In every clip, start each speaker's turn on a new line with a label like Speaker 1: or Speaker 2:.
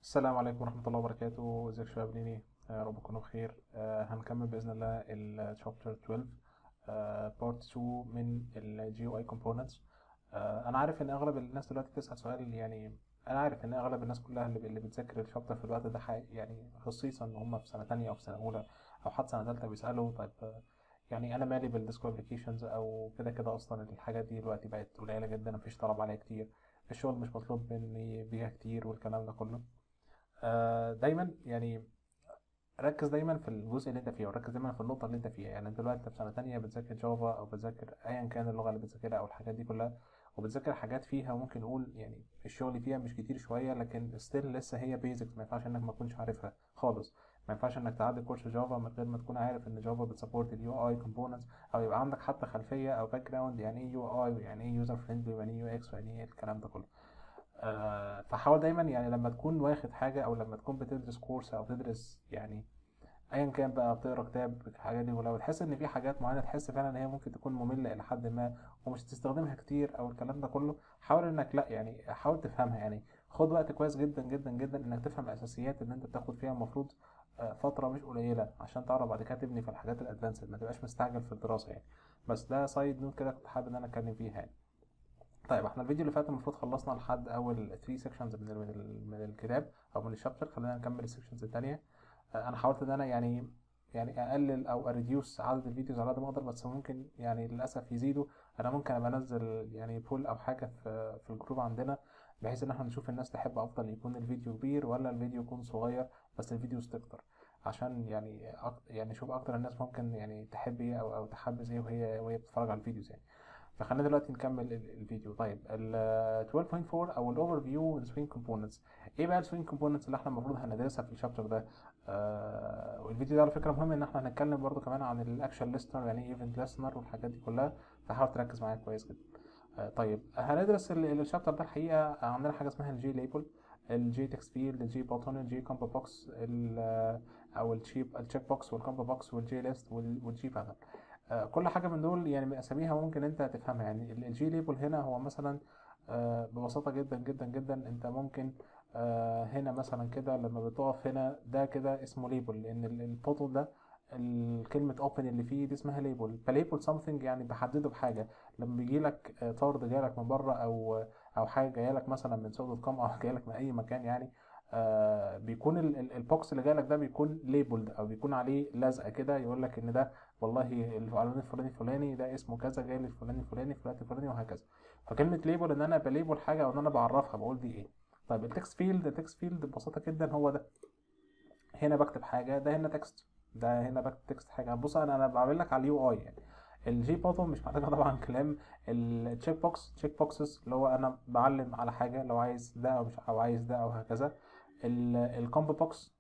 Speaker 1: السلام عليكم ورحمة الله وبركاته ازيك يا شباب ليني يا رب تكونوا بخير آه، هنكمل بإذن الله الشابتر 12 بارت 2 من الجي او اي كومبوننتس انا عارف ان اغلب الناس دلوقتي بتسأل سؤال يعني انا عارف ان اغلب الناس كلها اللي, اللي بتذاكر الشابتر في الوقت ده حي- يعني خصيصا ان هم في سنة تانية او في سنة اولى او حتى سنة تالتة بيسألوا طيب آه، يعني انا مالي بالديسك ابلكيشنز او كده كده اصلا الحاجات دي دلوقتي بقت قليلة جدا مفيش طلب عليها كتير الشغل مش مطلوب مني بيها كتير والكلام ده كله آه، دايما يعني ركز دايما في الجزء اللي انت فيه وركز دايما في النقطه اللي انت فيها يعني انت دلوقتي في سنه تانية بتذاكر جافا او بتذاكر ايا كان اللغه اللي بتذاكرها او الحاجات دي كلها وبتذاكر حاجات فيها ممكن نقول يعني الشغل فيها مش كتير شويه لكن ستيل لسه هي بيزكس ما ينفعش انك ما تكونش عارفها خالص ما ينفعش انك تعدي كورس جافا من غير ما تكون عارف ان جافا بتسبورت اليو اي كومبوننتس او يبقى عندك حتى خلفيه او باك جراوند يعني ايه يو اي ويعني ايه يوزر فريندلي ويعني ايه يو اكس ويعني ايه الكلام ده كله آه، فحاول دايما يعني لما تكون واخد حاجة أو لما تكون بتدرس كورس أو بتدرس يعني أيا كان بقى بتقرا كتاب الحاجات دي ولو تحس إن في حاجات معينة تحس فعلا إن هي ممكن تكون مملة إلى حد ما ومش هتستخدمها كتير أو الكلام ده كله حاول إنك لأ يعني حاول تفهمها يعني خد وقت كويس جدا جدا جدا إنك تفهم الأساسيات اللي أنت بتاخد فيها المفروض آه، فترة مش قليلة عشان تعرف بعد كده تبني في الحاجات الأدفانسد ما تبقاش مستعجل في الدراسة يعني بس ده سايد نوت كده كنت حابب إن أنا أتكلم فيها يعني. طيب احنا الفيديو اللي فات المفروض خلصنا لحد اول 3 سيكشنز من ال من, ال من الكتاب او من الشابتر خلينا نكمل السيكشنز التانية آه، انا حاولت ان انا يعني يعني اقلل او اريديوس عدد الفيديوز على قد ما اقدر بس ممكن يعني للاسف يزيدوا انا ممكن ابقى انزل يعني بول او حاجه في في الجروب عندنا بحيث ان احنا نشوف الناس تحب افضل يكون الفيديو كبير ولا الفيديو يكون صغير بس الفيديوز تكتر عشان يعني أك... يعني نشوف اكتر الناس ممكن يعني تحب ايه او او تحبذ ايه وهي وهي بتتفرج على الفيديوز يعني فخلينا دلوقتي نكمل ال- الفيديو طيب ال 12.4 او الاوفر فيو السوينج كومبوننتس ايه بقى السوينج كومبوننتس اللي احنا المفروض هندرسها في الشابتر ده آه والفيديو ده على فكره مهم ان احنا هنتكلم برضو كمان عن الاكشن ليستنر يعني ايه ايفنت ليستنر والحاجات دي كلها فحاول تركز معايا كويس جدا آه طيب هندرس ال- الشابتر ده الحقيقه عندنا حاجه اسمها الجي ليبل الجي تكست فيلد الجي بوتون الجي كومبو بوكس او التشيب التشيك بوكس والكومبو بوكس والجي ليست والجي بانل آه، كل حاجه من دول يعني من اساميها ممكن انت تفهمها يعني الجي ليبل هنا هو مثلا آه، ببساطه جدا جدا جدا انت ممكن آه، هنا مثلا كده لما بتقف هنا ده كده اسمه ليبل لان ال- البوتل ده ال- كلمة اوبن اللي فيه دي اسمها ليبل فليبل something يعني بحدده بحاجة لما بيجي لك طرد جاي لك من بره او او حاجة جاية لك مثلا من سوق دوت كوم او جاية لك من اي مكان يعني آه بيكون ال- ال- البوكس اللي جاي لك ده بيكون ليبلد او بيكون عليه لزقة كده يقول لك ان ده والله الفلاني الفلاني الفلاني ده اسمه كذا جاي لي الفلاني الفلاني في الوقت الفلاني وهكذا فكلمة ليبل ان انا بليبل حاجة او ان انا بعرفها بقول دي ايه طيب التكست فيلد التكست فيلد ببساطة جدا هو ده هنا بكتب حاجة ده هنا تكست ده هنا بكتب تكست حاجة بص انا انا بعمل لك على اليو اي يعني الجي بوتون مش محتاجة طبعا كلام التشيك بوكس تشيك بوكسز اللي هو انا بعلم على حاجة لو عايز ده او مش او عايز ده او هكذا الكومبو بوكس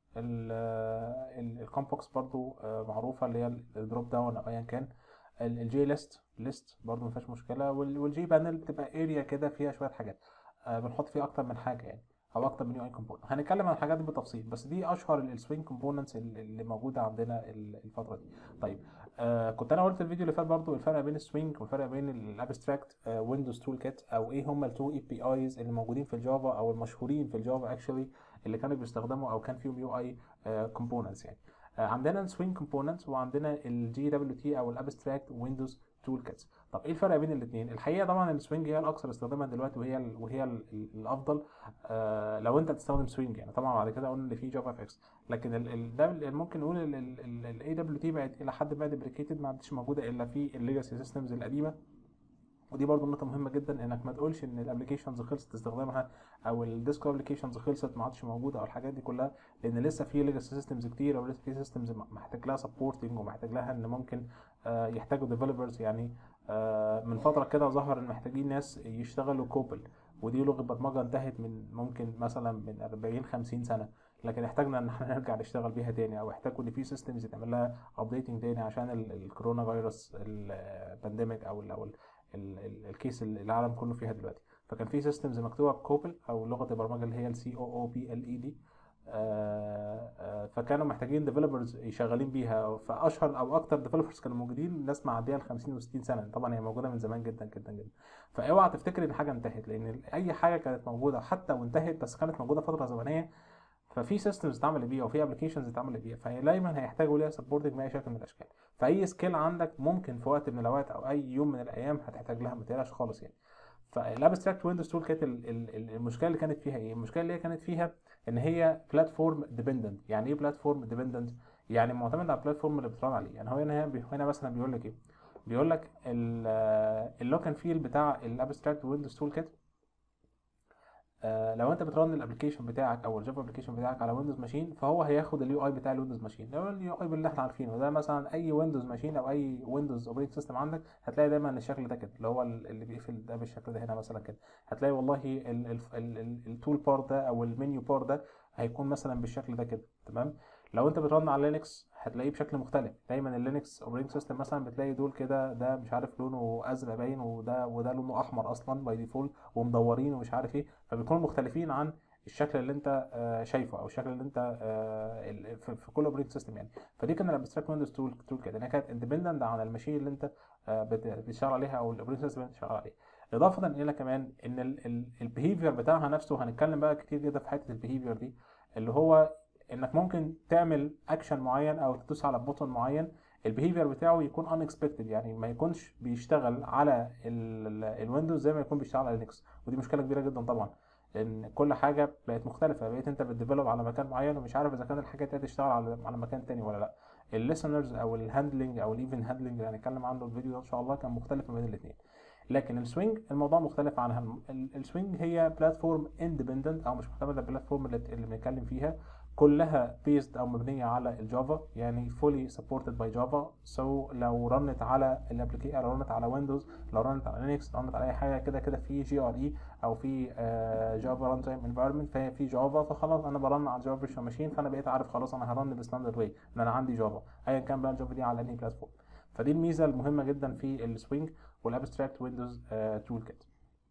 Speaker 1: الكومبو بوكس برضو آه، معروفة اللي هي الدروب داون او ايا كان الجي ليست ليست برضو مفيهاش مشكلة والجي بانل بتبقى اريا كده فيها شوية حاجات آه، بنحط فيها اكتر من حاجة يعني او اكتر من يو اي كومبوننت هنتكلم عن الحاجات دي بالتفصيل بس دي اشهر السوينج كومبوننتس اللي موجوده عندنا ال- الفتره دي طيب آه كنت انا قلت الفيديو اللي فات برضو الفرق بين السوينج والفرق بين الابستراكت ويندوز تول كيت او ايه هم التو اي بي ايز اللي موجودين في الجافا او المشهورين في الجافا اكشولي اللي كانوا بيستخدموا او كان فيهم يو اي كومبوننتس يعني آه عندنا السوينج كومبوننتس وعندنا الجي دبليو تي او الابستراكت ويندوز تول كيتس طب ايه الفرق بين الاثنين الحقيقه طبعا السوينج هي الاكثر استخداما دلوقتي وهي ال وهي ال الافضل آه لو انت تستخدم سوينج يعني طبعا بعد كده قلنا ان في جافا اف اكس لكن ال ال ده ال- ممكن نقول الاي دبليو تي بقت الى حد ما ديبريكيتد ما عادش موجوده الا في الليجاسي سيستمز القديمه ودي برضو نقطة مهمة جدا انك ما تقولش ان الابلكيشنز خلصت استخدامها او الديسك ابلكيشنز خلصت ما عادش موجودة او الحاجات دي كلها لان لسه في ليجاسي سيستمز كتير او لسه في سيستمز محتاج لها سبورتنج ومحتاج لها ان ممكن آه، يحتاجوا ديفلوبرز يعني آه، من فترة كده ظهر ان محتاجين ناس يشتغلوا كوبل ودي لغة برمجة انتهت من ممكن مثلا من 40 50 سنة لكن احتاجنا ان احنا نرجع نشتغل بيها تاني او احتاجوا ان في سيستمز يتعمل لها ابديتنج تاني عشان ال- الكورونا فيروس البانديميك او ال او ال- ال- ال- الكيس اللي العالم كله فيها دلوقتي فكان في سيستمز مكتوبه بكوبل او لغه البرمجه اللي هي السي او او بي ال اي دي فكانوا محتاجين ديفلوبرز شغالين بيها فاشهر او اكتر ديفلوبرز كانوا موجودين ناس معديه ال 50 و60 سنه طبعا هي موجوده من زمان جدا جدا جدا فاوعى تفتكر ان حاجه انتهت لان اي حاجه كانت موجوده حتى وانتهت بس كانت موجوده فتره زمنيه ففي سيستمز اتعملت بيها وفي ابلكيشنز اتعملت بيها فدايما هيحتاجوا ليها سبورتنج باي شكل من الاشكال فاي سكيل عندك ممكن في وقت من الاوقات او اي يوم من الايام هتحتاج لها ما تقلقش خالص يعني فالابستراكت ويندوز تول كانت المشكله اللي كانت فيها ايه؟ المشكله اللي هي كانت فيها ان هي بلاتفورم ديبندنت يعني ايه بلاتفورم ديبندنت؟ يعني معتمد على البلاتفورم اللي بتران عليه يعني هو هنا هنا مثلا بيقول لك ايه؟ بيقول لك اللوك اند فيل بتاع الابستراكت ويندوز تول كيت لو انت بترن الابلكيشن بتاعك او الجافا ابلكيشن بتاعك على ويندوز ماشين فهو هياخد اليو اي بتاع الويندوز ماشين لو اليو اي اللي احنا عارفينه ده مثلا اي ويندوز ماشين او اي ويندوز اوبريت سيستم عندك هتلاقي دايما الشكل ده كده اللي هو اللي بيقفل ده بالشكل ده هنا مثلا كده هتلاقي والله التول بار ده او المنيو بار ده هيكون مثلا بالشكل ده كده تمام لو انت بترن على لينكس هتلاقيه بشكل مختلف دايما اللينكس اوبريتنج سيستم مثلا بتلاقي دول كده ده مش عارف لونه ازرق باين وده وده لونه احمر اصلا باي ديفولت ومدورين ومش عارف ايه فبيكونوا مختلفين عن الشكل اللي انت شايفه او الشكل اللي انت في كل اوبريتنج سيستم يعني فدي كان الابستراكت ويندوز تول تول كده انها كانت اندبندنت عن الماشين اللي انت بتشتغل عليها او الاوبريتنج سيستم اللي انت شغال عليه اضافه الى كمان ان البيهيفير بتاعها نفسه هنتكلم بقى كتير جدا في حته البيهيفير دي اللي هو انك ممكن تعمل اكشن معين او تدوس على بوتون معين البيهيفير بتاعه يكون unexpected يعني ما يكونش بيشتغل على الويندوز زي ما يكون بيشتغل على لينكس ودي مشكله كبيره جدا طبعا لان كل حاجه بقت مختلفه بقيت انت بتديفلوب على مكان معين ومش عارف اذا كان الحاجه دي هتشتغل على على مكان تاني ولا لا الليسنرز او الهاندلنج او الايفن هاندلنج اللي هنتكلم عنه الفيديو ده ان شاء الله كان مختلف ما بين الاثنين لكن السوينج الموضوع مختلف عنها السوينج هي بلاتفورم اندبندنت او مش معتمده على البلاتفورم اللي بنتكلم فيها كلها بيزد او مبنيه على الجافا يعني fully supported by Java so لو رنت على الابلكيشن لو رنت على ويندوز لو رنت على لينكس لو رنت على اي حاجه كده كده في جي ار اي او في جافا ران تايم انفايرمنت فهي في جافا فخلاص انا برن على جافا فيرتشوال ماشين فانا بقيت عارف خلاص انا هرن بستاندرد واي ان انا عندي جافا ايا كان بقى الجافا دي على انهي بلاتفورم فدي الميزه المهمه جدا في السوينج والابستراكت ويندوز تول كيت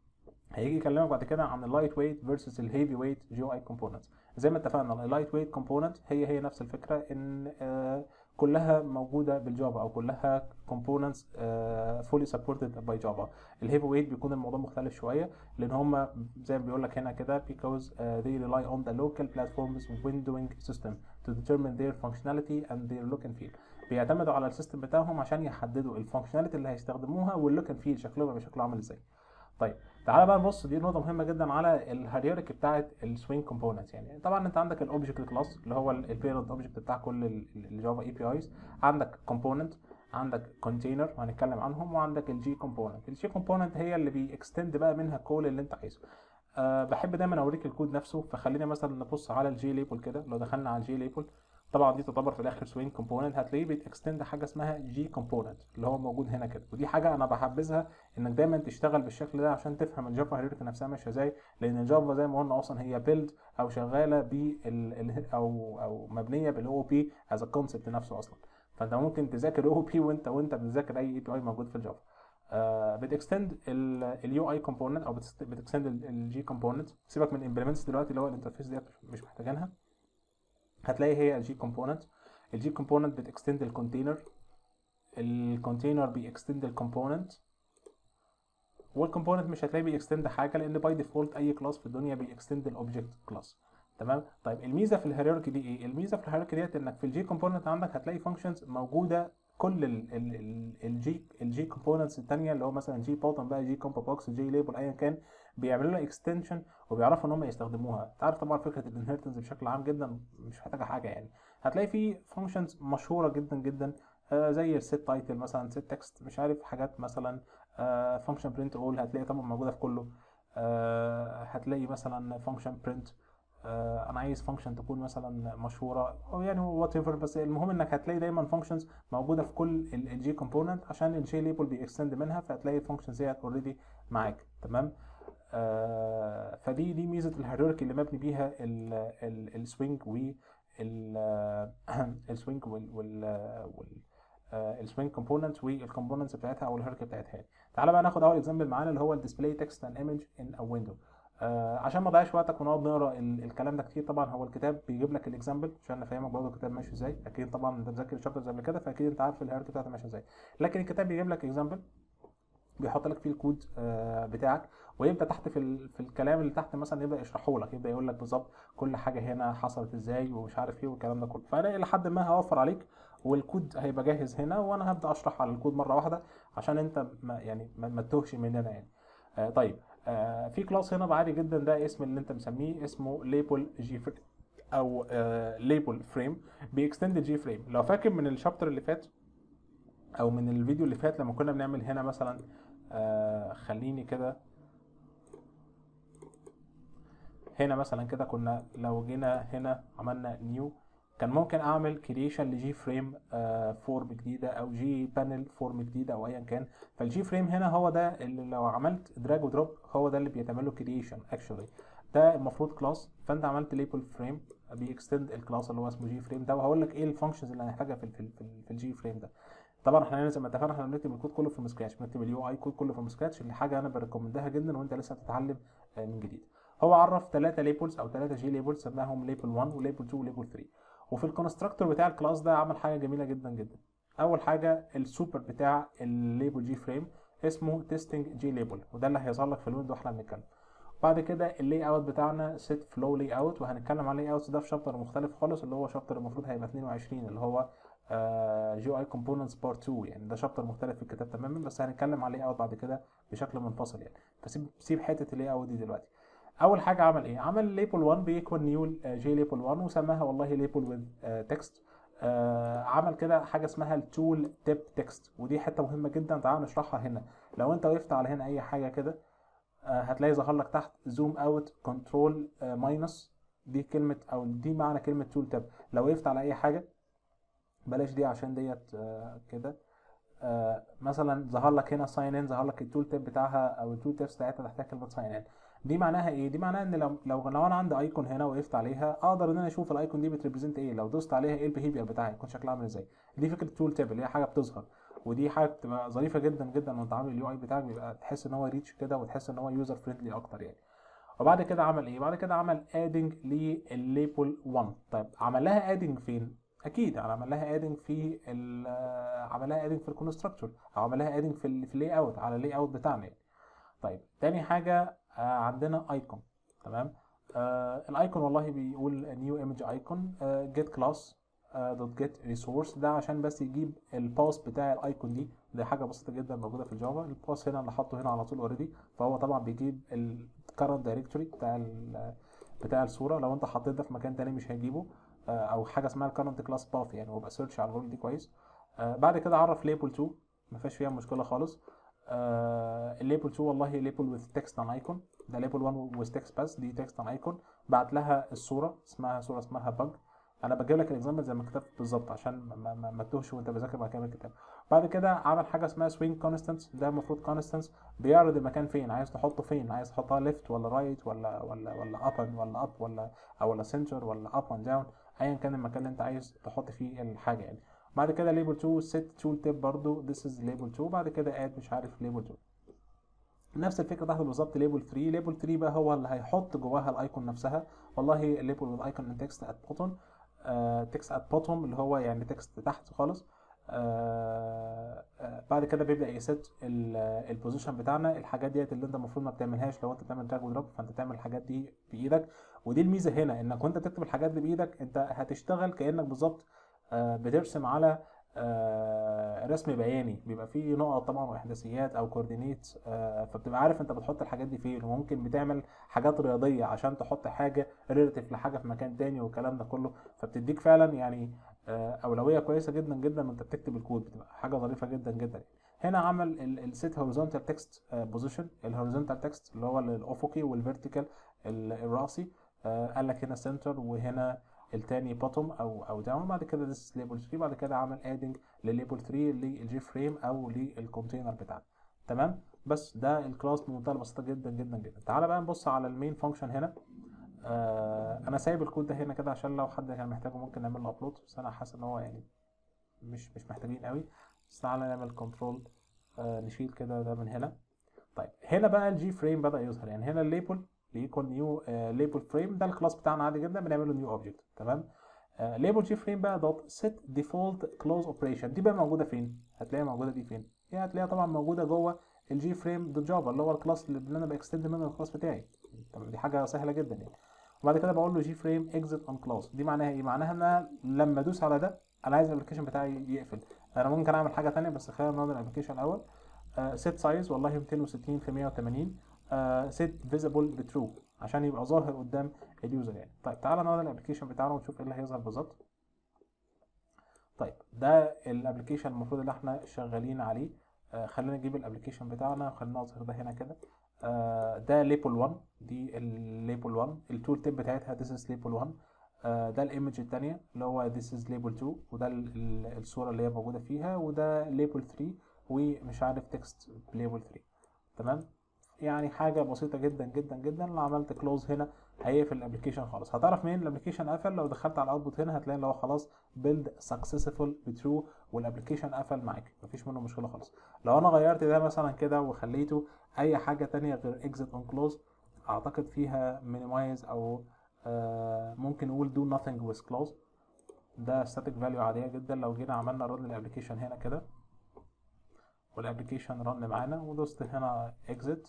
Speaker 1: هيجي يكلمك بعد كده عن اللايت ويت فيرسس الهيفي ويت جي اي كومبوننتس زي ما اتفقنا اللايت ويت كومبوننت هي هي نفس الفكره ان آه كلها موجوده بالجافا او كلها كومبوننتس فولي سبورتد باي جافا الهيفي ويت بيكون الموضوع مختلف شويه لان هم زي ما بيقول لك هنا كده because uh, they rely on the local platforms windowing system to determine their functionality and their look and feel بيعتمدوا على السيستم بتاعهم عشان يحددوا الفانكشناليتي اللي هيستخدموها واللوك اند فيل شكلهم يبقى شكله عامل ازاي طيب تعالى بقى نبص دي نقطه مهمه جدا على الهيراركي بتاعه السوينج كومبوننتس يعني طبعا انت عندك الاوبجكت كلاس اللي هو البيرنت اوبجكت بتاع كل الجافا اي بي ايز عندك كومبوننت عندك كونتينر وهنتكلم عنهم وعندك الجي كومبوننت الجي كومبوننت هي اللي بيكستند بقى منها كل اللي انت عايزه أه بحب دايما اوريك الكود نفسه فخلينا مثلا نبص على الجي ليبل كده لو دخلنا على الجي ليبل طبعا دي تعتبر في الاخر سوينج كومبوننت هتلاقيه بيتكستند حاجه اسمها جي كومبوننت اللي هو موجود هنا كده ودي حاجه انا بحبذها انك دايما تشتغل بالشكل ده عشان تفهم الجافا هيراركي نفسها ماشيه ازاي لان الجافا زي ما قلنا اصلا هي بيلد او شغاله بال او او مبنيه بالاو بي از كونسبت نفسه اصلا فانت ممكن تذاكر او بي وانت وانت بتذاكر اي اي بي اي موجود في الجافا آه بتكستند اليو اي كومبوننت او بتكستند الجي كومبوننت سيبك من امبلمنتس دلوقتي اللي هو الانترفيس ديت مش محتاجينها هتلاقي هي الجي كومبوننت الجي كومبوننت بتكستند الكونتينر الكونتينر بيكستند الكومبوننت والكومبوننت مش هتلاقيه بيكستند حاجه لان باي ديفولت اي كلاس في الدنيا بيكستند الاوبجكت كلاس تمام طيب الميزه في الهيراركي دي ايه الميزه في الهيراركي ديت انك في الجي كومبوننت عندك هتلاقي فانكشنز موجوده كل الجي الجي كومبوننتس الثانيه اللي هو مثلا جي بوتن بقى جي كومبو بوكس جي ليبل ايا كان بيعملوا لها اكستنشن وبيعرفوا ان هم يستخدموها انت عارف طبعا فكره الانهيرتنس بشكل عام جدا مش محتاجه حاجه يعني هتلاقي في فانكشنز مشهوره جدا جدا آه زي السيت تايتل مثلا سيت تكست مش عارف حاجات مثلا فانكشن برنت اول هتلاقي طبعا موجوده في كله آه هتلاقي مثلا فانكشن برنت آه انا عايز فانكشن تكون مثلا مشهوره او يعني وات ايفر بس المهم انك هتلاقي دايما فانكشنز موجوده في كل الجي كومبوننت عشان الجي ليبل بيكستند منها فهتلاقي الفانكشنز ديت اوريدي معاك تمام آه فدي دي ميزه الهيراركي اللي مبني بيها السوينج و السوينج وال وال السوينج كومبوننت والكومبوننتس بتاعتها او الهيراركي بتاعتها يعني تعالى بقى ناخد اول اكزامبل معانا اللي هو الديسبلاي تكست اند ايمج ان ا ويندو آه عشان ما اضيعش وقتك ونقعد نقرا الكلام ده كتير طبعا هو الكتاب بيجيب لك الاكزامبل عشان نفهمك برضه الكتاب ماشي ازاي اكيد طبعا انت مذاكر الشابترز قبل كده فاكيد انت عارف الهيراركي بتاعته ماشيه ازاي لكن الكتاب بيجيب لك اكزامبل بيحط لك فيه الكود آه بتاعك ويبدا تحت في ال... في الكلام اللي تحت مثلا يبدا يشرحه لك يبدا يقول لك بالظبط كل حاجه هنا حصلت ازاي ومش عارف ايه والكلام ده كله فانا الى حد ما هوفر عليك والكود هيبقى جاهز هنا وانا هبدا اشرح على الكود مره واحده عشان انت ما يعني ما, ما تتوهش مننا يعني آه طيب آه في كلاس هنا عادي جدا ده اسم اللي انت مسميه اسمه ليبل جي فريم او ليبل فريم بيكستند جي فريم لو فاكر من الشابتر اللي فات او من الفيديو اللي فات لما كنا بنعمل هنا مثلا آه خليني كده هنا مثلا كده كنا لو جينا هنا عملنا نيو كان ممكن اعمل كرييشن لجي فريم فورم جديده او جي بانل فورم جديده او ايا كان فالجي فريم هنا هو ده اللي لو عملت دراج ودروب هو ده اللي بيتعمل له كرييشن اكشولي ده المفروض كلاس فانت عملت ليبل فريم بيكستند الكلاس اللي هو اسمه جي فريم ده وهقول لك ايه الفانكشنز اللي هنحتاجها في ال في, ال في الجي فريم ده طبعا احنا زي ما اتفقنا احنا بنكتب الكود كله في سكراتش بنكتب اليو اي كود كله في سكراتش اللي حاجه انا بريكومندها جدا وانت لسه بتتعلم من جديد هو عرف ثلاثه ليبلز او ثلاثه جي ليبلز سماهم ليبل 1 وليبل 2 وليبل 3 وفي الكونستراكتور بتاع الكلاس ده عمل حاجه جميله جدا جدا اول حاجه السوبر بتاع الليبل جي فريم اسمه تيستنج جي ليبل وده اللي هيظهر لك في الويندو واحنا بنتكلم بعد كده اللي اوت بتاعنا سيت فلو لي اوت وهنتكلم عن لي اوت ده في شابتر مختلف خالص اللي هو شابتر المفروض هيبقى 22 اللي هو جي اي كومبوننتس بارت 2 يعني ده شابتر مختلف في الكتاب تماما بس هنتكلم عن لي اوت بعد كده بشكل منفصل يعني فسيب سيب حته اللي اوت دي دلوقتي اول حاجه عمل ايه عمل ليبل 1 بيكون نيو جي ليبل 1 وسماها والله ليبل وذ تكست عمل كده حاجه اسمها التول تيب تكست ودي حته مهمه جدا تعال نشرحها هنا لو انت وقفت على هنا اي حاجه كده هتلاقي ظهر لك تحت زوم اوت كنترول ماينس دي كلمه او دي معنى كلمه تول تاب لو وقفت على اي حاجه بلاش دي عشان ديت كده مثلا ظهر لك هنا ساين ان ظهر لك التول تاب بتاعها او التول تابس بتاعتها تحتها كلمه ساين ان دي معناها ايه دي معناها ان لو لو لو انا عندي ايكون هنا وقفت عليها اقدر ان انا اشوف الايكون دي بتريبريزنت ايه لو دوست عليها ايه البيهيفير بتاعها يكون شكلها عامل ازاي دي فكره التول تاب اللي هي حاجه بتظهر ودي حاجه بتبقى ظريفه جدا جدا وانت عامل اليو اي بتاعك بيبقى تحس ان هو ريتش كده وتحس ان هو يوزر فريندلي اكتر يعني وبعد كده عمل ايه بعد كده عمل ادنج للليبل 1 طيب عمل لها ادنج فين اكيد يعني عمل لها ادنج في عمل لها ادنج في الكونستراكتور او عمل لها ادنج في ال في اللاي اوت على اللاي اوت بتاعنا يعني طيب تاني حاجه آه عندنا ايكون تمام آه الايكون والله بيقول نيو ايمج ايكون جيت كلاس دوت جيت ريسورس ده عشان بس يجيب الباس بتاع الايكون دي دي حاجه بسيطه جدا موجوده في الجافا الباس هنا اللي حاطه هنا على طول اوريدي فهو طبعا بيجيب الكرنت دايركتوري بتاع بتاع الصوره لو انت حطيت ده في مكان تاني مش هيجيبه آه او حاجه اسمها الكرنت كلاس باث يعني ويبقى سيرش على الرول دي كويس آه بعد كده عرف ليبل 2 ما فيهاش فيها مشكله خالص آه الليبل 2 والله ليبل وذ تكست ان ايكون ده ليبل 1 وذ تكست بس دي تكست ان ايكون بعت لها الصوره اسمها صوره اسمها باج انا بجيب لك الاكزامبل زي ما كتبت بالظبط عشان ما, ما, ما تتوهش وانت بذاكر بعد كده الكتاب بعد كده عمل حاجه اسمها سوينج كونستنس ده المفروض كونستنس بيعرض المكان فين عايز تحطه فين عايز تحطها ليفت ولا رايت ولا ولا ولا اب ولا اب ولا او ولا سنتر ولا اب اند داون ايا كان المكان اللي انت عايز تحط فيه الحاجه يعني بعد كده ليبل 2 set tool tip برضو this is label 2 بعد كده add مش عارف label 2 نفس الفكره تحت بالظبط ليبل 3 ليبل 3 بقى هو اللي هيحط جواها الايكون نفسها والله ليبل والايكون ان تكست ات بوتون تكست ات بوتوم اللي هو يعني تكست تحت خالص آه آه بعد كده بيبدا يست البوزيشن بتاعنا الحاجات ديت اللي انت المفروض ما بتعملهاش لو انت بتعمل دراج ودروب فانت تعمل الحاجات دي بايدك ودي الميزه هنا انك وانت بتكتب الحاجات دي بايدك انت هتشتغل كانك بالظبط آه بترسم على رسم بياني بيبقى فيه نقط طبعا واحداثيات او كوردينيت فبتبقى عارف انت بتحط الحاجات دي فين وممكن بتعمل حاجات رياضيه عشان تحط حاجه ريلاتيف لحاجه في مكان تاني والكلام ده كله فبتديك فعلا يعني اولويه كويسه جدا جدا وانت بتكتب الكود بتبقى حاجه ظريفه جدا جدا هنا عمل السيت هوريزونتال تكست بوزيشن الهوريزونتال تكست اللي هو الافقي والفيرتيكال الراسي قال لك هنا سنتر وهنا التاني بوتوم او او داون بعد كده this ليبل 3 بعد كده عمل ادنج لليبل 3 للجي فريم او للكونتينر بتاعنا تمام بس ده الكلاس بمنتهى البساطه جدا جدا جدا تعالى بقى نبص على المين فانكشن هنا آه انا سايب الكود ده هنا كده عشان لو حد كان محتاجه ممكن نعمل له ابلود بس انا حاسس ان هو يعني مش مش محتاجين قوي بس تعالى نعمل كنترول آه نشيل كده ده من هنا طيب هنا بقى الجي فريم بدا يظهر يعني هنا الليبل بيكون نيو ليبل فريم ده الكلاس بتاعنا عادي جدا بنعمل له نيو اوبجكت تمام ليبل جي فريم بقى دوت set default close operation دي بقى موجوده فين هتلاقيها موجوده دي فين هي هتلاقيها طبعا موجوده جوه الجي فريم دوت جافا اللي هو الكلاس اللي انا باكستند منه الكلاس بتاعي طب دي حاجه سهله جدا يعني وبعد كده بقول له جي فريم اكزيت اون كلاس دي معناها ايه معناها ان انا لما ادوس على ده انا عايز الابلكيشن بتاعي يقفل انا ممكن اعمل حاجه ثانيه بس خلينا نقعد الابلكيشن الاول سيت سايز والله 260 في 180 سيت فيزيبل بترو عشان يبقى ظاهر قدام اليوزر يعني طيب تعالى نقعد الابلكيشن بتاعنا ونشوف ايه اللي هيظهر بالظبط طيب ده الابلكيشن المفروض اللي احنا شغالين عليه آه خلينا نجيب الابلكيشن بتاعنا خلينا نظهر ده هنا كده آه ده ليبل 1 دي الليبل 1 التول تيب بتاعتها this is label 1 آه ده الايمج الثانيه اللي هو this is label 2 وده الصوره اللي هي موجوده فيها وده label 3 ومش عارف تكست label 3 تمام يعني حاجه بسيطه جدا جدا جدا لو عملت كلوز هنا هيقفل الابلكيشن خالص هتعرف منين الابلكيشن قفل لو دخلت على الاوتبوت هنا هتلاقي اللي هو خلاص بيلد سكسسفول بترو والابلكيشن قفل معاك مفيش منه مشكله خالص لو انا غيرت ده مثلا كده وخليته اي حاجه تانية غير اكزيت اون كلوز اعتقد فيها مينيمايز او آه ممكن نقول دو nothing with close ده static value عاديه جدا لو جينا عملنا رن للابلكيشن هنا كده والابلكيشن رن معانا ودوست هنا exit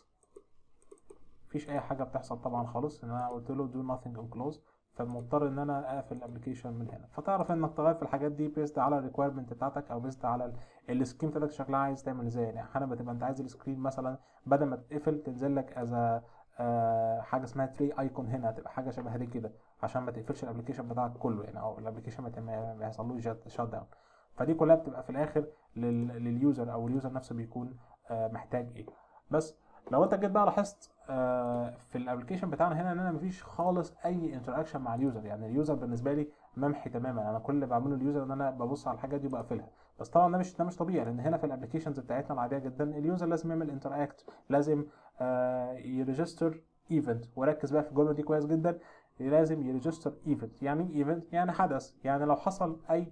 Speaker 1: مفيش اي حاجه بتحصل طبعا خالص ان انا قلت له do nothing on close فمضطر ان انا اقفل الابلكيشن من هنا فتعرف انك تغير في الحاجات دي بيست على الريكويرمنت بتاعتك او بيست على السكرين بتاعتك شكلها عايز تعمل ازاي يعني احيانا بتبقى انت عايز السكرين مثلا بدل ما تقفل تنزل لك از آه حاجه اسمها تري ايكون هنا هتبقى حاجه شبه دي كده عشان ما تقفلش الابلكيشن بتاعك كله يعني او الابلكيشن ما يحصلوش شات داون فدي كلها بتبقى في الاخر لليوزر او اليوزر نفسه بيكون آه محتاج ايه بس لو انت جيت بقى لاحظت آه في الابلكيشن بتاعنا هنا ان انا مفيش خالص اي انتراكشن مع اليوزر يعني اليوزر بالنسبه لي ممحي تماما انا كل اللي بعمله اليوزر ان انا ببص على الحاجات دي وبقفلها بس طبعا ده مش ده مش طبيعي لان هنا في الابلكيشنز بتاعتنا العاديه جدا اليوزر لازم يعمل انتراكت لازم آه يريجستر ايفنت وركز بقى في الجمله دي كويس جدا لازم يريجستر ايفنت يعني ايفنت يعني حدث يعني لو حصل اي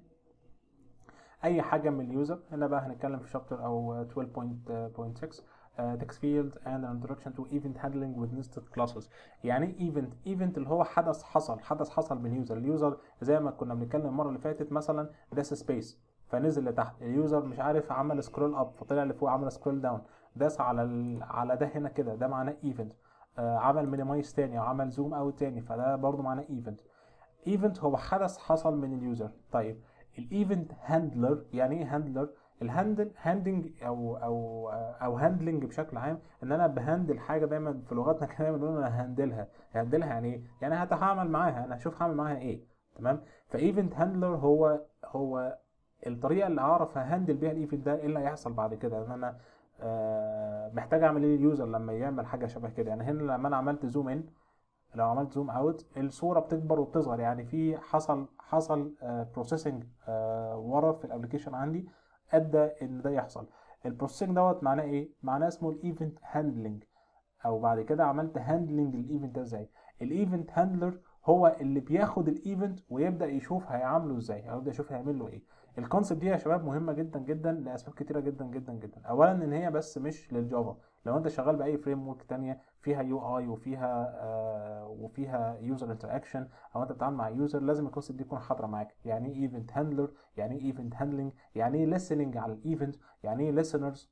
Speaker 1: اي حاجه من اليوزر هنا بقى هنتكلم في شابتر او 12.6 text field and an introduction to event handling with nested classes يعني ايه event event اللي هو حدث حصل حدث حصل من اليوزر اليوزر زي ما كنا بنتكلم المره اللي فاتت مثلا داس سبيس فنزل لتحت اليوزر مش عارف عمل سكرول اب فطلع لفوق عمل سكرول داون داس على ال... على ده هنا كده ده معناه ايفنت آه عمل مينيمايز تاني او عمل زوم اوت تاني فده برضو معناه ايفنت ايفنت هو حدث حصل من اليوزر طيب الايفنت هاندلر يعني ايه هاندلر الهاندل هاندنج او او او هاندلنج بشكل عام ان انا بهندل حاجه دايما في لغتنا كده بنقول انا هندلها هندلها يعني ايه يعني هتعامل معاها انا هشوف هعمل معاها ايه تمام فايفنت هاندلر هو هو الطريقه اللي اعرف اهندل بيها الايفنت ده ايه اللي هيحصل بعد كده ان انا آه محتاج اعمل ايه اليوزر لما يعمل حاجه شبه كده يعني هنا لما انا عملت زوم ان لو عملت زوم اوت الصوره بتكبر وبتصغر يعني في حصل حصل بروسيسنج آه ورا في الابلكيشن عندي ادى ان ده يحصل البروسيسنج دوت معناه ايه معناه اسمه الايفنت هاندلنج او بعد كده عملت هاندلنج للايفنت ده ازاي الايفنت هاندلر هو اللي بياخد الايفنت ويبدا يشوف هيعامله ازاي او يبدا يشوف هيعمل له ايه الكونسيبت دي يا شباب مهمه جدا جدا لاسباب كتيره جدا جدا جدا اولا ان هي بس مش للجافا لو انت شغال باي فريم ورك ثانيه فيها يو اي وفيها آه وفيها يوزر انتراكشن او انت بتتعامل مع يوزر لازم الكونسيبت دي تكون حاضره معاك يعني ايه ايفنت هاندلر يعني ايه ايفنت هاندلنج يعني ايه listening على الايفنت يعني ايه listeners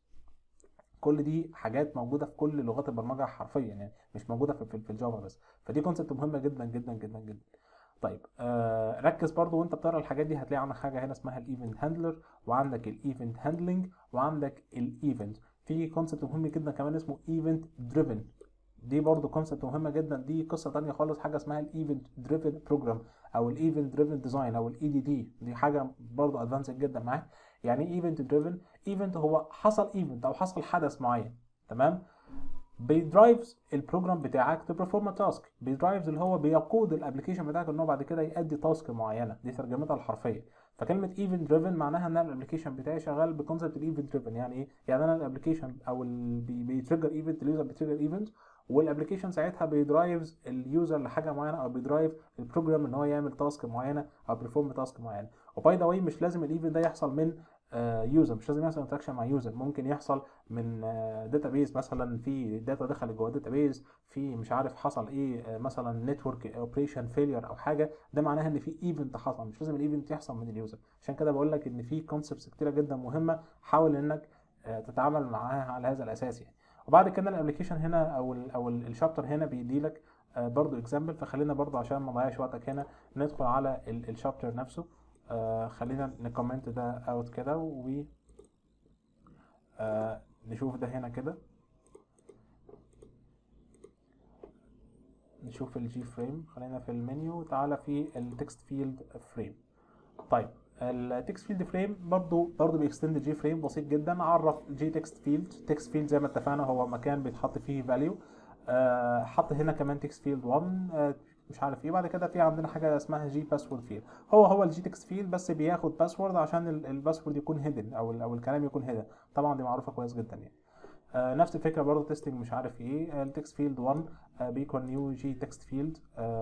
Speaker 1: كل دي حاجات موجوده في كل لغات البرمجه حرفيا يعني مش موجوده في, في الجافا بس فدي كونسيبت مهمه جدا جدا جدا جدا طيب آه ركز برضو وانت بتقرا الحاجات دي هتلاقي عندك حاجه هنا اسمها الايفنت هاندلر وعندك الايفنت هاندلنج وعندك الايفنت في كونسبت مهم جدا كمان اسمه ايفنت دريفن دي برضو كونسبت مهمه جدا دي قصه تانية خالص حاجه اسمها الايفنت دريفن بروجرام او الايفنت دريفن ديزاين او الاي دي دي دي حاجه برضو ادفانسد جدا معاك يعني ايه ايفنت دريفن ايفنت هو حصل ايفنت او حصل حدث معين تمام بيدرايفز البروجرام بتاعك تو perform a task بيدرايفز اللي هو بيقود الابلكيشن بتاعك ان هو بعد كده يؤدي تاسك معينه دي ترجمتها الحرفيه فكلمه ايفنت دريفن معناها ان الابلكيشن بتاعي شغال بكونسبت الايفنت دريفن يعني ايه يعني انا الابلكيشن او بيتريجر ايفنت اليوزر بيتريجر ايفنت والابلكيشن ساعتها بيدرايفز اليوزر لحاجه معينه او بيدرايف البروجرام ان هو يعمل تاسك معينه او بيرفورم تاسك معينه وباي ذا واي مش لازم الايفنت ده يحصل من يوزر مش لازم يحصل انتراكشن مع يوزر ممكن يحصل من داتابيز مثلا في داتا دخلت جوه داتابيز في مش عارف حصل ايه مثلا نتورك اوبريشن فيلير او حاجه ده معناها ان في ايفنت حصل مش لازم الايفنت يحصل من اليوزر عشان كده بقول لك ان في كونسبتس كتيره جدا مهمه حاول انك آه، تتعامل معاها على هذا الاساس يعني وبعد كده الابلكيشن هنا او ال او الشابتر هنا بيدي لك آه، برضو اكزامبل فخلينا برضو عشان ما نضيعش وقتك هنا ندخل على الشابتر نفسه آه، خلينا نكومنت ده اوت كده و آه، نشوف ده هنا كده نشوف الجي فريم خلينا في المنيو تعالى في التكست فيلد فريم طيب التكست فيلد فريم برضو برضو بيكستند الجي فريم بسيط جدا عرف جي تكست فيلد تكست فيلد زي ما اتفقنا هو مكان بيتحط فيه فاليو آه حط هنا كمان تكست فيلد 1 آه مش عارف ايه بعد كده في عندنا حاجه اسمها جي باسورد فيلد هو هو الجي تكست فيلد بس بياخد باسورد عشان الباسورد يكون هيدن او ال او الكلام يكون هيدن طبعا دي معروفه كويس جدا يعني آه نفس الفكره برضه تيستنج مش عارف ايه التكست فيلد 1 آه بيكون نيو جي تكست فيلد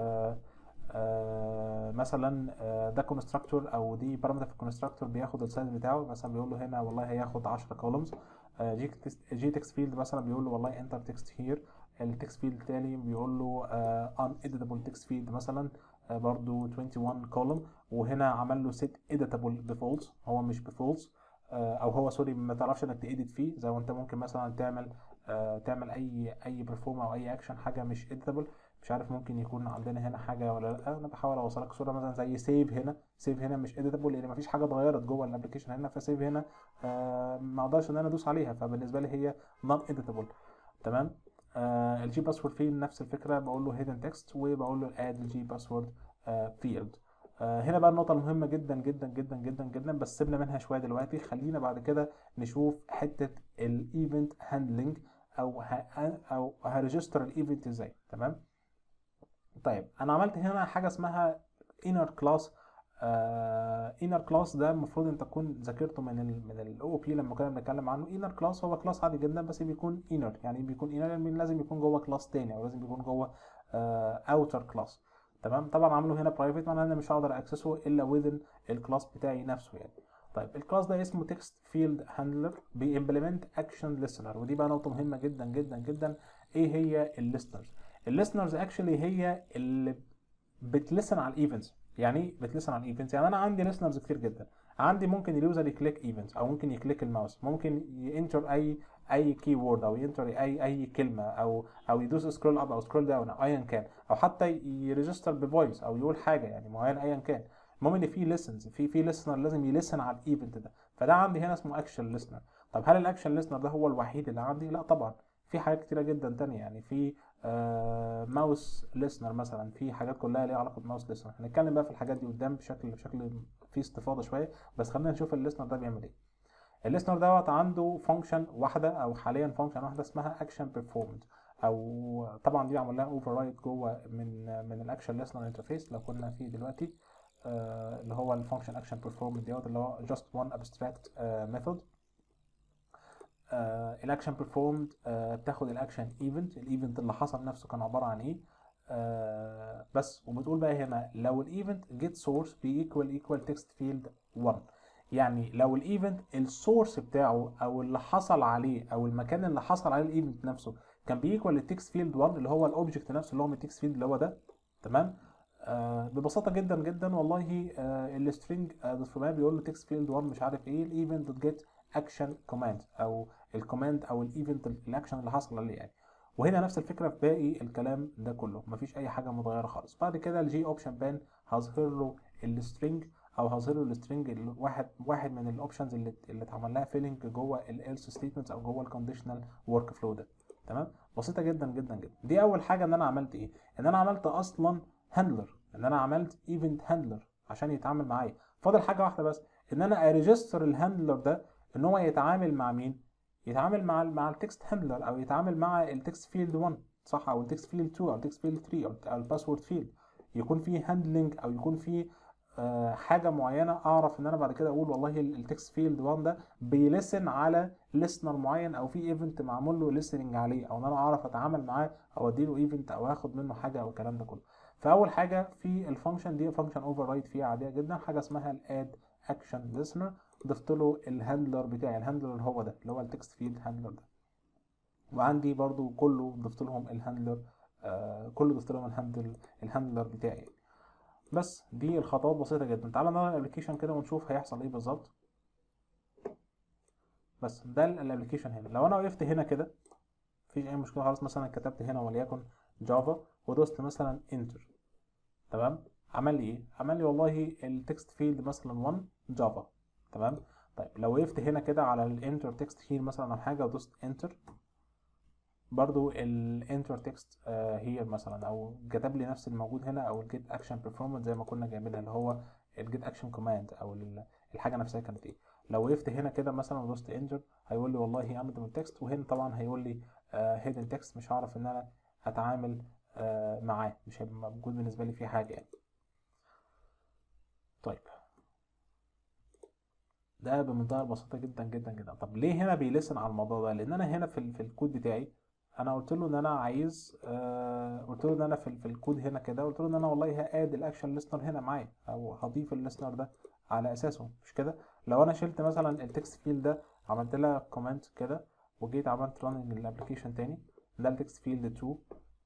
Speaker 1: مثلا آه ده كونستراكتور او دي بارامتر في الكونستراكتور بياخد السايز بتاعه مثلا بيقول له هنا والله هياخد 10 كولومز جي جي تكست فيلد مثلا بيقول له والله انتر تكست هير التكست فيلد التاني بيقول له ان اديتابل تكست فيلد مثلا آه برضو 21 كولوم وهنا عمل له set editable بفولس هو مش بفولس آه او هو سوري ما تعرفش انك تedit فيه زي ما انت ممكن مثلا تعمل آه تعمل اي اي برفورم او اي اكشن حاجه مش editable مش عارف ممكن يكون عندنا هنا حاجه ولا لا انا بحاول اوصلك صوره مثلا زي سيف هنا سيف هنا مش اديتابل لان مفيش حاجه اتغيرت جوه الابلكيشن هنا فسيف هنا آه ما اقدرش ان انا ادوس عليها فبالنسبه لي هي نون اديتابل تمام آه الجي باسورد فيه نفس الفكره بقول له هيدن تكست وبقول له اد الجي باسورد فيلد آه هنا بقى النقطه المهمه جدا جدا جدا جدا جدا بس سيبنا منها شويه دلوقتي خلينا بعد كده نشوف حته الايفنت هاندلنج او ه... او هريجستر الايفنت ازاي تمام طيب انا عملت هنا حاجه اسمها inner class انر كلاس ده المفروض انت تكون ذاكرته من ال من الاو بي لما كنا بنتكلم عنه انر كلاس هو كلاس عادي جدا بس بيكون انر يعني بيكون انر يعني لازم يكون جوه كلاس تاني او لازم يكون جوه اوتر كلاس تمام طبعا عامله هنا برايفت معناه انا مش هقدر اكسسه الا within الكلاس بتاعي نفسه يعني طيب الكلاس ده اسمه تكست فيلد هاندلر بيمبلمنت اكشن ليسنر ودي بقى نقطه مهمه جدا جدا جدا ايه هي الليسنرز الليسنرز اكشلي هي اللي بتلسن على الايفنتس يعني ايه بتلسن على الايفنتس يعني انا عندي ليسنرز كتير جدا عندي ممكن اليوزر يكليك ايفنتس او ممكن يكليك الماوس ممكن ينتر اي اي كي وورد او ينتر اي اي كلمه او او يدوس سكرول اب او سكرول داون او ايا كان او حتى يريجستر بفويس او يقول حاجه يعني معينه ايا كان المهم ان في ليسنز في في ليسنر لازم يلسن على الايفنت ده فده عندي هنا اسمه اكشن ليسنر طب هل الاكشن ليسنر ده هو الوحيد اللي عندي لا طبعا في حاجات كتيره جدا تانية يعني في آه ماوس ليسنر مثلا في حاجات كلها ليها علاقه بماوس ليسنر هنتكلم بقى في الحاجات دي قدام بشكل بشكل فيه استفاضه شويه بس خلينا نشوف الليسنر ده بيعمل ايه الليسنر دوت عنده فانكشن واحده او حاليا فانكشن واحده اسمها اكشن بيرفورمد او طبعا دي معمول لها اوفر رايت جوه من من الاكشن ليسنر انترفيس لو كنا فيه دلوقتي آه اللي هو الفانكشن اكشن بيرفورمد دوت اللي هو جاست وان ابستراكت ميثود الاكشن بيرفورمد بتاخد الاكشن ايفنت الايفنت اللي حصل نفسه كان عباره عن ايه آه بس وبتقول بقى هنا لو الايفنت جيت سورس بيكوال ايكوال تكست فيلد 1 يعني لو الايفنت السورس بتاعه او اللي حصل عليه او المكان اللي حصل عليه الايفنت نفسه كان بيكوال للتكست فيلد 1 اللي هو الاوبجكت نفسه اللي هو من التكست فيلد اللي هو ده تمام آه ببساطه جدا جدا والله آه السترينج دوت بيقول له تكست فيلد 1 مش عارف ايه الايفنت دوت جيت اكشن كوماند او الكوماند او الايفنت الاكشن اللي حصل عليه يعني وهنا نفس الفكره في باقي الكلام ده كله مفيش اي حاجه متغيره خالص بعد كده الجي اوبشن بان هظهر له السترينج او هظهر له السترينج واحد واحد من الاوبشنز اللي اللي اتعمل لها فيلنج جوه الالس ستيتمنتس او جوه الكونديشنال ورك فلو ده تمام بسيطه جدا جدا جدا دي اول حاجه ان انا عملت ايه ان انا عملت اصلا هاندلر ان انا عملت ايفنت هاندلر عشان يتعامل معايا فاضل حاجه واحده بس ان انا اريجستر الهاندلر ده ان هو يتعامل مع مين يتعامل مع ال مع التكست هاندلر او يتعامل مع التكست فيلد 1 صح او التكست فيلد 2 او التكست فيلد 3 او الباسورد فيلد يكون فيه هاندلنج او يكون فيه آه حاجه معينه اعرف ان انا بعد كده اقول والله التكست فيلد 1 ده بيلسن على ليسنر معين او في ايفنت معمول له ليسننج عليه او ان انا اعرف اتعامل معاه او اديله ايفنت او اخد منه حاجه او الكلام ده كله فاول حاجه في الفانكشن دي فانكشن اوفر رايد فيها عاديه جدا حاجه اسمها الاد اكشن ليسنر ضفت له الهاندلر بتاعي الهاندلر اللي هو ده اللي هو التكست فيلد هاندلر ده وعندي برضو كله ضفت لهم الهاندلر آه كله ضفت لهم الهاندل الهاندلر بتاعي بس دي الخطوات بسيطه جدا تعالى نرى الابلكيشن كده ونشوف هيحصل ايه بالظبط بس ده الابلكيشن هنا لو انا وقفت هنا كده مفيش اي مشكله خالص مثلا كتبت هنا وليكن جافا ودوست مثلا انتر تمام عمل لي ايه عمل لي والله التكست فيلد مثلا 1 جافا تمام طيب لو وقفت هنا كده على الانتر تكست هير مثلا او حاجه ودوست انتر برضو الانتر تكست هير مثلا او كتب لي نفس الموجود هنا او الجيت اكشن بيرفورمانس زي ما كنا جايبينها اللي هو الجيت اكشن كوماند او الحاجه نفسها كانت ايه لو وقفت هنا كده مثلا ودوست انتر هيقول لي والله اعمل من تكست وهنا طبعا هيقول لي هيدن تكست مش هعرف ان انا اتعامل آه معاه مش هيبقى موجود بالنسبه لي فيه حاجه يعني طيب ده بمنتهى البساطه جدا جدا جدا طب ليه هنا بيلسن على الموضوع ده لان انا هنا في, في الكود بتاعي انا قلت له ان انا عايز آه قلت له ان انا في, في الكود هنا كده قلت له ان انا والله هاد الاكشن ليسنر هنا معايا او هضيف الليسنر ده على اساسه مش كده لو انا شلت مثلا التكست فيلد ده عملت لها كومنت كده وجيت عملت راننج للابلكيشن تاني ده التكست فيلد 2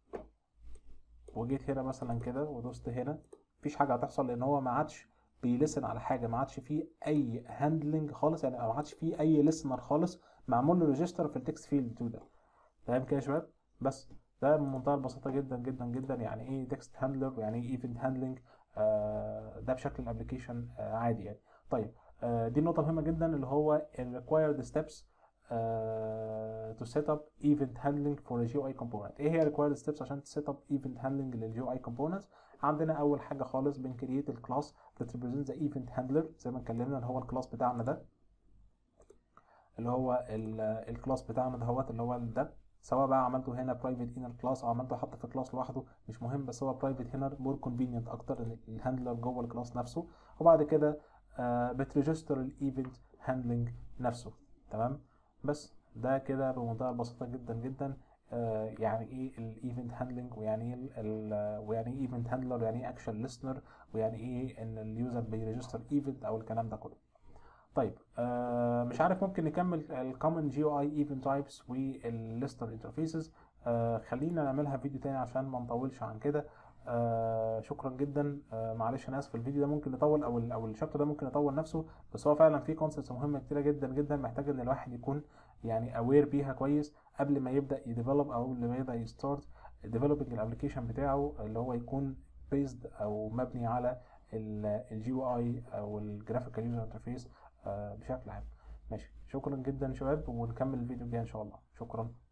Speaker 1: وجيت هنا مثلا كده ودوست هنا مفيش حاجه هتحصل لان هو ما عادش بيلسن على حاجه ما عادش فيه اي هاندلنج خالص يعني ما عادش فيه اي ليسنر خالص معمول له ريجستر في التكست فيلد 2 ده تمام كده يا شباب بس ده بمنتهى البساطه جدا جدا جدا يعني ايه تكست هاندلر ويعني ايه ايفنت هاندلنج آه ده بشكل الابلكيشن آه عادي يعني طيب آه دي نقطه مهمه جدا اللي هو الريكوايرد ستيبس to set up event handling for a GUI component ايه هي required steps عشان set up event handling لل GUI components عندنا اول حاجه خالص بنكريت الكلاس that represents the event handler زي ما اتكلمنا اللي هو الكلاس بتاعنا ده اللي هو الكلاس بتاعنا دهوت اللي هو ده سواء بقى عملته هنا برايفت انر كلاس او عملته حتى في كلاس لوحده مش مهم بس هو برايفت هنا مور كونفينينت اكتر ان الهاندلر جوه الكلاس نفسه وبعد كده آه بتريجستر الايفنت هاندلنج نفسه تمام بس ده كده بمنتهى البساطه جدا جدا آه يعني ايه الايفنت هاندلنج ويعني ايه ويعني ايه ايفنت هاندلر ويعني ايه اكشن ليسنر ويعني ايه ان اليوزر بيريجستر ايفنت او الكلام ده كله طيب آه مش عارف ممكن نكمل الكومن جي او اي ايفنت تايبس والليستر انترفيسز آه خلينا نعملها فيديو تاني عشان ما نطولش عن كده آه شكرا جدا آه معلش انا اسف الفيديو ده ممكن يطول او ال او الشابتر ده ممكن يطول نفسه بس هو فعلا فيه كونسبتس مهمه كتيره جدا جدا محتاج ان الواحد يكون يعني اوير بيها كويس قبل ما يبدا يديفلوب او قبل ما يبدا يستارت ديفلوبينج الابلكيشن بتاعه اللي هو يكون بيزد او مبني على الجي يو اي او الجرافيكال يوزر انترفيس بشكل عام ماشي شكرا جدا شباب ونكمل الفيديو الجاي ان شاء الله شكرا